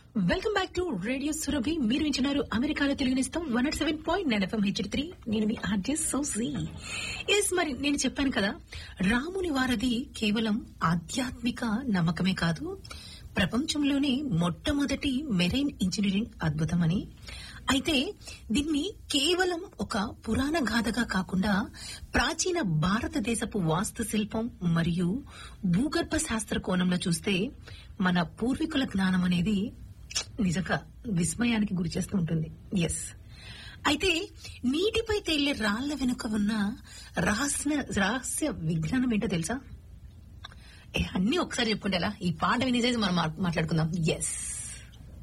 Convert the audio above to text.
welcome back to radio Surabhi మీరు వింటున్నారు అమెరికాలో తెలుగునిస్తాం one nought seven point nine FM H three నేను మీ ఆర్జే సోసీ ఎస్ మరి నేను చెప్పాను కదా రాముని వారది కేవలం ఆధ్యాత్మిక నమ్మకమే కాదు ప్రపంచంలోనే మొట్టమొదటి మెరైన్ ఇంజనీరింగ్ అద్భుతమని అయితే దీన్ని కేవలం ఒక పురాణ గాథగా కాకుండా ప్రాచీన భారతదేశపు వాస్తు శిల్పం మరియు భూగర్భ శాస్త్ర కోణంలో చూస్తే మన పూర్వీకుల జ్ఞానం అనేది నిజంగా విస్మయానికి గురి చేస్తూ ఉంటుంది ఎస్ అయితే నీటిపై తేలే రాళ్ల వెనుక ఉన్న రహస్య రహస్య విజ్ఞానం ఏంటో తెలుసా ఏ, అన్ని ఒకసారి చెప్పుకుంటే ఎలా ఈ పాట వినేసేసి మనం మా- మాట్లాడుకుందాం ఎస్